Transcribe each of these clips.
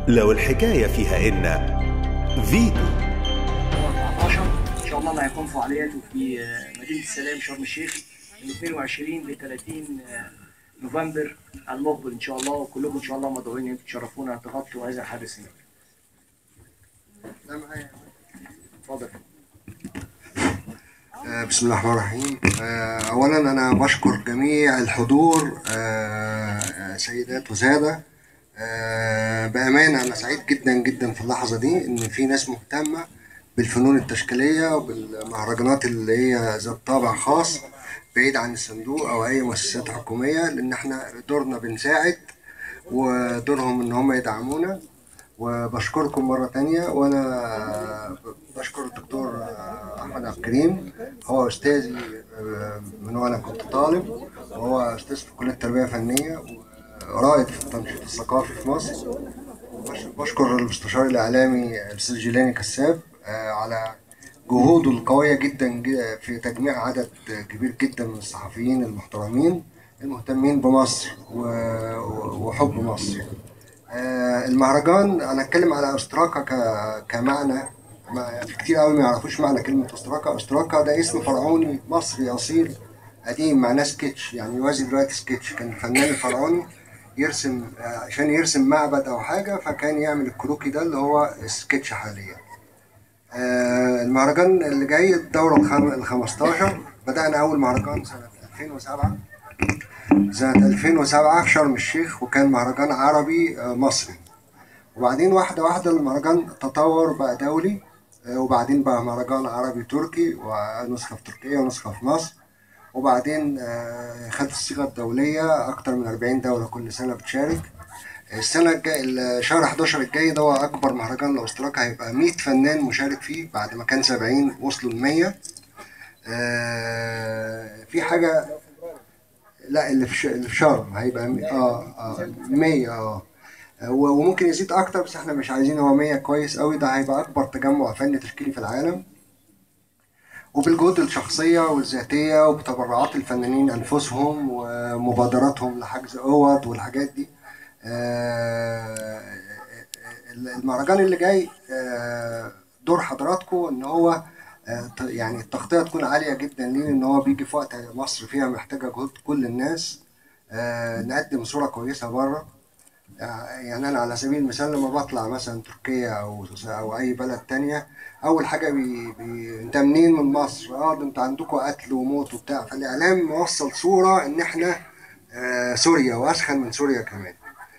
لو الحكاية فيها إن فيتو 14 ان شاء الله اللي هيكون فعالياته في مدينه السلام شرم الشيخ من 22 ل 30 نوفمبر المقبل ان شاء الله وكلكم ان شاء الله مدعوين انتم تشرفونا تغطوا هذا الحدث هنا. اتفضل آه، بسم الله الرحمن الرحيم آه، اولا انا بشكر جميع الحضور آه، سيدات وساده آه، بامانه انا سعيد جدا جدا في اللحظه دي ان في ناس مهتمه بالفنون التشكيليه وبالمهرجانات اللي هي ذات طابع خاص بعيد عن الصندوق او اي مؤسسات حكوميه لان احنا دورنا بنساعد ودورهم ان هم يدعمونا وبشكركم مرة تانية وأنا بشكر الدكتور أحمد عبد الكريم هو أستاذي من وأنا كنت طالب وهو أستاذ في كلية التربية الفنية ورائد في التنشيط الثقافي في مصر بشكر المستشار الإعلامي الأستاذ جيلاني كساب على جهوده القوية جدا في تجميع عدد كبير جدا من الصحفيين المحترمين المهتمين بمصر وحب مصر يعني. آه، المهرجان انا اتكلم على استراكا ك- كمعنى ما في كتير قوي ما يعرفوش معنى كلمه استراكا استراكا ده اسم فرعوني مصري اصيل قديم معناه سكتش يعني يوازي دلوقتي سكتش كان الفنان الفرعوني يرسم آه، عشان يرسم معبد او حاجه فكان يعمل الكروكي ده اللي هو سكتش حاليا آه، المهرجان اللي جاي الدوره الخم- ال 15 بدانا اول مهرجان سنه 2007 سنة 2007 في شرم الشيخ وكان مهرجان عربي آه، مصري وبعدين واحدة واحدة المهرجان تطور بقى دولي آه، وبعدين بقى مهرجان عربي تركي ونسخة في تركيا ونسخة في مصر وبعدين آه، خد الصيغة الدولية أكتر من 40 دولة كل سنة بتشارك السنة الجاية شهر 11 الجاي ده هو أكبر مهرجان لأستراكا هيبقى 100 فنان مشارك فيه بعد ما كان 70 وصلوا ل 100 آه، في حاجة لا اللي في ش- اللي في شرم هيبقى م- اه اه 100 اه و- وممكن يزيد اكتر بس احنا مش عايزين هو 100 كويس قوي ده هيبقى اكبر تجمع فني تشكيلي في العالم وبالجهود الشخصية والذاتية وبتبرعات الفنانين أنفسهم ومبادراتهم لحجز أوض والحاجات دي آه، المهرجان اللي جاي آه، دور حضراتكم إن هو آه، ت- يعني التغطية تكون عالية جدا ليه إن هو بيجي في وقت مصر فيها محتاجة جهود كل الناس آه، نقدم صورة كويسة بره يعني انا على سبيل المثال لما بطلع مثلا تركيا او او اي بلد تانية اول حاجه بي... بي... انت منين من مصر اه ده انت عندكم قتل وموت وبتاع فالاعلام موصل صوره ان احنا آه سوريا واسخن من سوريا كمان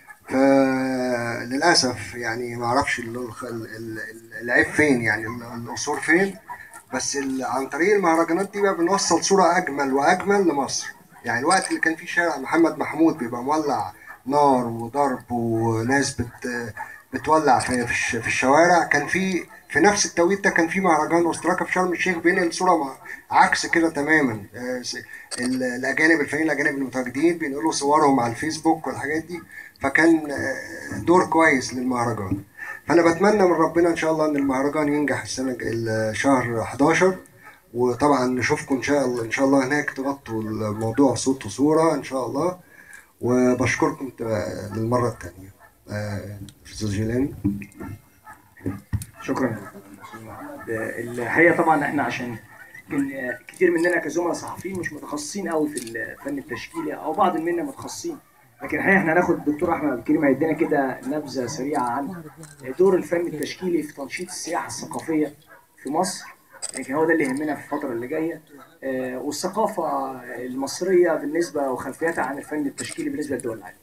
فللاسف يعني ما اعرفش ال- ال- ال- العيب فين يعني ال- القصور فين بس ال- عن طريق المهرجانات دي بقى بنوصل صوره اجمل واجمل لمصر يعني الوقت اللي كان فيه شارع محمد محمود بيبقى مولع نار وضرب وناس بت بتولع في في الش- في الشوارع كان في في نفس التوقيت ده كان في مهرجان استراكا في شرم الشيخ بينقل صوره مع- عكس كده تماما آه، س- ال- الاجانب الفنانين الاجانب المتواجدين بينقلوا صورهم على الفيسبوك والحاجات دي فكان آه، دور كويس للمهرجان فانا بتمنى من ربنا ان شاء الله ان المهرجان ينجح السنه الج- الشهر 11 وطبعا نشوفكم ان شاء الله ان شاء الله هناك تغطوا الموضوع صوت وصوره ان شاء الله وبشكركم ت- للمره الثانيه استاذ جيلاني شكرا الحقيقه طبعا احنا عشان يمكن كتير مننا كزملاء صحفيين مش متخصصين قوي في الفن التشكيلي او بعض منا متخصصين لكن الحقيقه احنا هناخد الدكتور احمد عبد الكريم هيدينا كده نبذه سريعه عن دور الفن التشكيلي في تنشيط السياحه الثقافيه في مصر يمكن هو ده اللي يهمنا في الفتره اللي جايه آه، والثقافه المصريه بالنسبه وخلفيتها عن الفن التشكيلي بالنسبه للدول العالميه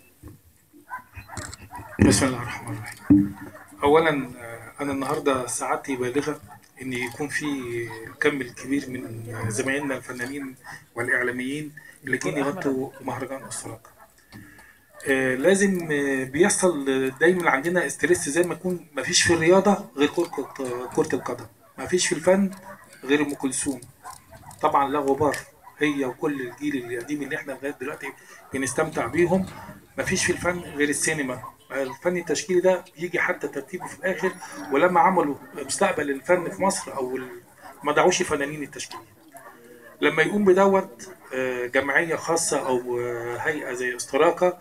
بسم الله الرحمن الرحيم اولا آه، انا النهارده سعادتي بالغه ان يكون في كم الكبير من زمايلنا الفنانين والاعلاميين اللي جايين يغطوا مهرجان استراكا آه، لازم آه، بيحصل دايما عندنا استرس زي ما يكون ما فيش في الرياضه غير كره كره القدم ما فيش في الفن غير ام كلثوم طبعا لا غبار هي وكل الجيل القديم اللي احنا لغايه دلوقتي بنستمتع بيهم مفيش في الفن غير السينما الفن التشكيلي ده بيجي حتى ترتيبه في الاخر ولما عملوا مستقبل الفن في مصر او ال- ما دعوش فنانين التشكيل لما يقوم بدوت آه، جمعيه خاصه او آه، هيئه زي استراكه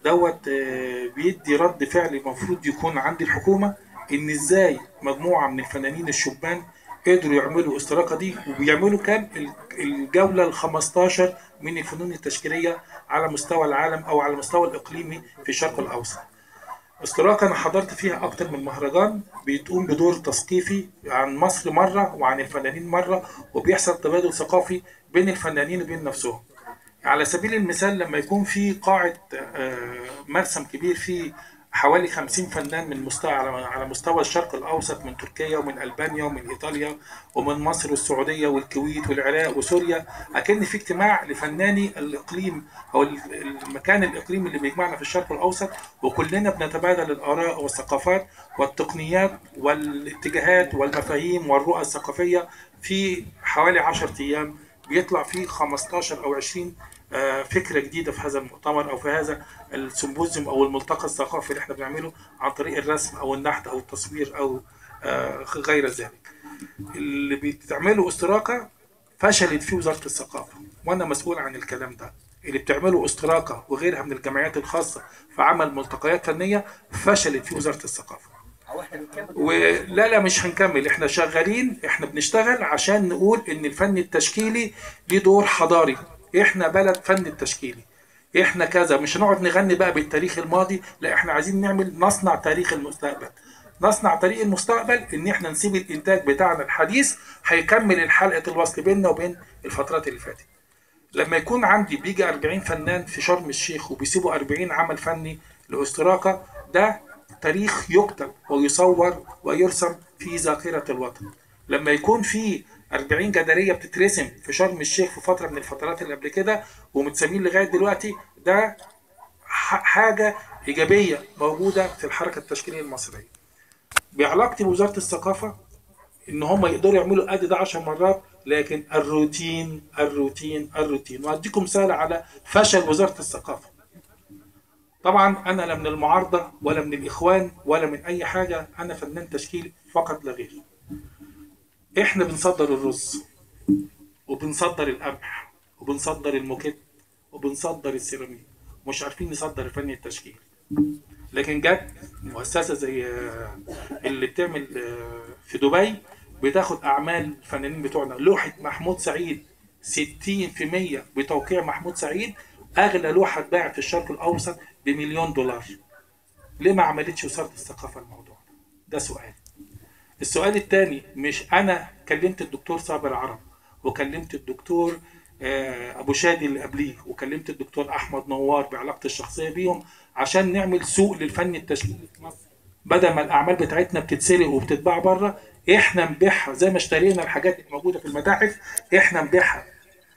دوت آه، بيدي رد فعل المفروض يكون عند الحكومه ان ازاي مجموعه من الفنانين الشبان قدروا يعملوا الاستراقه دي وبيعملوا كان ال- الجوله ال 15 من الفنون التشكيليه على مستوى العالم او على المستوى الاقليمي في الشرق الاوسط. استراقة أنا حضرت فيها أكتر من مهرجان بتقوم بدور تثقيفي عن مصر مرة وعن الفنانين مرة وبيحصل تبادل ثقافي بين الفنانين وبين نفسهم. على سبيل المثال لما يكون في قاعة آه، مرسم كبير فيه حوالي 50 فنان من مستوى على على مستوى الشرق الأوسط من تركيا ومن ألبانيا ومن إيطاليا ومن مصر والسعودية والكويت والعراق وسوريا أكن في اجتماع لفناني الإقليم أو المكان الإقليمي اللي بيجمعنا في الشرق الأوسط وكلنا بنتبادل الآراء والثقافات والتقنيات والاتجاهات والمفاهيم والرؤى الثقافية في حوالي 10 أيام بيطلع فيه 15 أو 20 آه، فكرة جديدة في هذا المؤتمر أو في هذا السيمبوزيوم أو الملتقى الثقافي اللي احنا بنعمله عن طريق الرسم أو النحت أو التصوير أو آه، غير ذلك. اللي بتعمله استراقة فشلت فيه وزارة الثقافة وأنا مسؤول عن الكلام ده. اللي بتعمله استراقة وغيرها من الجمعيات الخاصة في عمل ملتقيات فنية فشلت في وزارة الثقافة. ولا لا مش هنكمل احنا شغالين احنا بنشتغل عشان نقول ان الفن التشكيلي ليه دور حضاري احنا بلد فن التشكيلي احنا كذا مش هنقعد نغني بقى بالتاريخ الماضي لا احنا عايزين نعمل نصنع تاريخ المستقبل نصنع طريق المستقبل ان احنا نسيب الانتاج بتاعنا الحديث هيكمل الحلقه الوصل بيننا وبين الفترات اللي فاتت لما يكون عندي بيجي 40 فنان في شرم الشيخ وبيسيبوا 40 عمل فني لاستراقه ده تاريخ يكتب ويصور ويرسم في ذاكره الوطن لما يكون في 40 جداريه بتترسم في شرم الشيخ في فتره من الفترات اللي قبل كده ومتسامين لغايه دلوقتي ده ح- حاجه ايجابيه موجوده في الحركه التشكيليه المصريه بعلاقتي بوزاره الثقافه ان هم يقدروا يعملوا قد ده 10 مرات لكن الروتين الروتين الروتين وهديكم مثال على فشل وزاره الثقافه طبعا انا لا من المعارضه ولا من الاخوان ولا من اي حاجه انا فنان تشكيل فقط لا غير احنا بنصدر الرز وبنصدر القمح وبنصدر الموكيت وبنصدر السيراميك مش عارفين نصدر الفن التشكيلي لكن جت مؤسسه زي آه، اللي بتعمل آه، في دبي بتاخد اعمال الفنانين بتوعنا لوحه محمود سعيد 60% بتوقيع محمود سعيد اغلى لوحه اتباعت في الشرق الاوسط بمليون دولار ليه ما عملتش وزاره الثقافه الموضوع ده ده سؤال السؤال الثاني مش انا كلمت الدكتور صابر عرب وكلمت الدكتور آه، ابو شادي اللي قبليه وكلمت الدكتور احمد نوار بعلاقتي الشخصيه بيهم عشان نعمل سوق للفن التشكيلي في مصر بدل ما الاعمال بتاعتنا بتتسرق وبتتباع بره احنا نبيعها زي ما اشترينا الحاجات اللي موجوده في المتاحف احنا نبيعها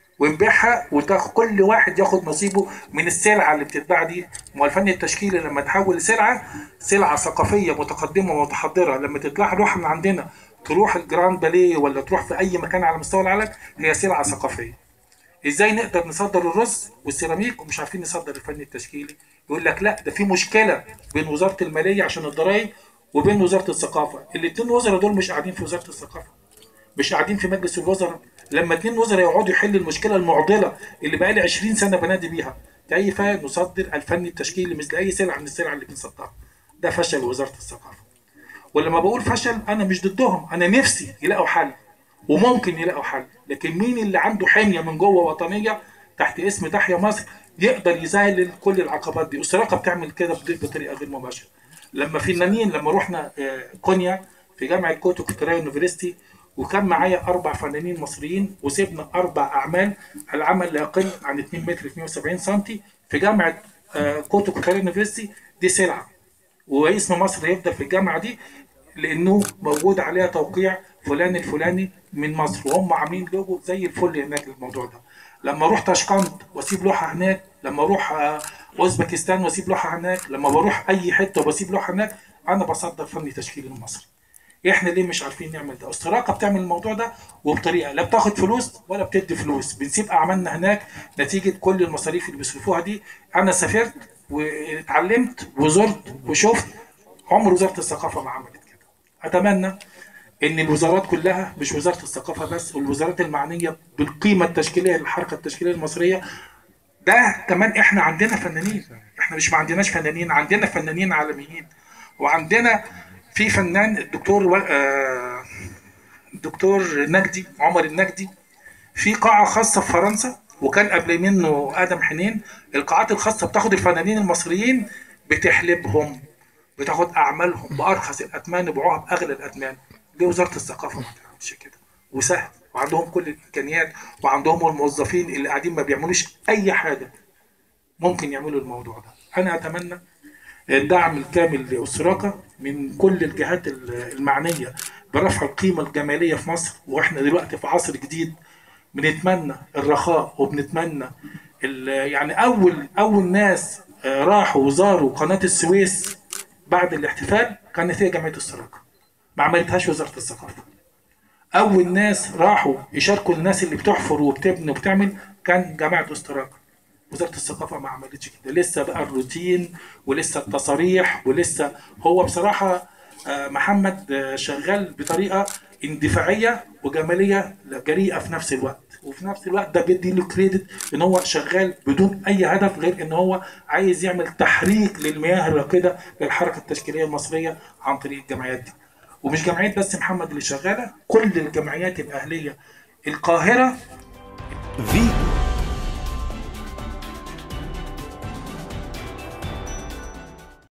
ونبيعها وتاخد كل واحد ياخد نصيبه من السلعه اللي بتتباع دي ما هو الفن التشكيلي لما تحول لسلعه سلعه ثقافيه متقدمه ومتحضره لما تطلع لوحه من عندنا تروح الجراند باليه ولا تروح في اي مكان على مستوى العالم هي سلعه ثقافيه ازاي نقدر نصدر الرز والسيراميك ومش عارفين نصدر الفن التشكيلي يقول لك لا ده في مشكله بين وزاره الماليه عشان الضرائب وبين وزاره الثقافه الاثنين وزراء دول مش قاعدين في وزاره الثقافه مش قاعدين في مجلس الوزراء لما اتنين وزراء يقعدوا يحلوا المشكله المعضله اللي بقالي 20 سنه بنادي بيها كيف نصدر الفن التشكيلي مثل اي سلعه من السلع اللي بنصدرها ده فشل وزاره الثقافه ولما بقول فشل انا مش ضدهم انا نفسي يلاقوا حل وممكن يلاقوا حل لكن مين اللي عنده حميه من جوه وطنيه تحت اسم تحيا مصر يقدر يذلل كل العقبات دي والسراقه بتعمل كده بطريقه غير مباشره لما فنانين لما رحنا آه، كونيا في جامعه كوتو كوتراي يونيفرستي وكان معايا اربع فنانين مصريين وسيبنا اربع اعمال العمل لا يقل عن 2 متر 72 سم في جامعه آه، كوتو كوتراي يونيفرستي دي سلعه واسم مصر هيفضل في الجامعه دي لانه موجود عليها توقيع فلان الفلاني من مصر وهم عاملين لوجو زي الفل هناك للموضوع ده لما اروح تاشقند واسيب لوحه هناك لما اروح آه، اوزبكستان واسيب لوحه هناك لما بروح اي حته وبسيب لوحه هناك انا بصدر فن تشكيلي المصري احنا ليه مش عارفين نعمل ده استراقه بتعمل الموضوع ده وبطريقه لا بتاخد فلوس ولا بتدي فلوس بنسيب اعمالنا هناك نتيجه كل المصاريف اللي بيصرفوها دي انا سافرت واتعلمت وزرت وشفت عمر وزاره الثقافه ما عملت كده اتمنى ان الوزارات كلها مش وزاره الثقافه بس والوزارات المعنيه بالقيمه التشكيليه للحركه التشكيليه المصريه ده كمان احنا عندنا فنانين احنا احنا مش ما عندناش فنانين عندنا فنانين عالميين وعندنا في فنان الدكتور و... آه، الدكتور نجدي عمر النجدي في قاعة خاصة في فرنسا وكان قبل منه آدم حنين القاعات الخاصة بتاخد الفنانين المصريين بتحلبهم بتاخد أعمالهم بأرخص الأثمان وبيبيعوها بأغلى الأثمان ليه وزارة الثقافة ما تعملش كده وسهل وعندهم كل الإمكانيات وعندهم الموظفين اللي قاعدين ما بيعملوش أي حاجة ممكن يعملوا الموضوع ده أنا أتمنى الدعم الكامل لأسراكا من كل الجهات المعنية برفع القيمة الجمالية في مصر وإحنا دلوقتي في عصر جديد بنتمنى الرخاء وبنتمنى ال- يعني أول أول ناس آه، راحوا وزاروا قناة السويس بعد الاحتفال كانت هي جمعية السراقة ما عملتهاش وزارة الثقافة أول ناس راحوا يشاركوا الناس اللي بتحفر وبتبني وبتعمل كان جماعة استراقة وزارة الثقافة ما عملتش كده لسه بقى الروتين ولسه التصاريح ولسه هو بصراحة آه، محمد آه، شغال بطريقة اندفاعية وجمالية جريئة في نفس الوقت وفي نفس الوقت ده بيدي له كريدت ان هو شغال بدون اي هدف غير ان هو عايز يعمل تحريك للمياه الراكده للحركه التشكيليه المصريه عن طريق الجمعيات دي ومش جمعيه بس محمد اللي شغاله كل الجمعيات الاهليه القاهره فيتو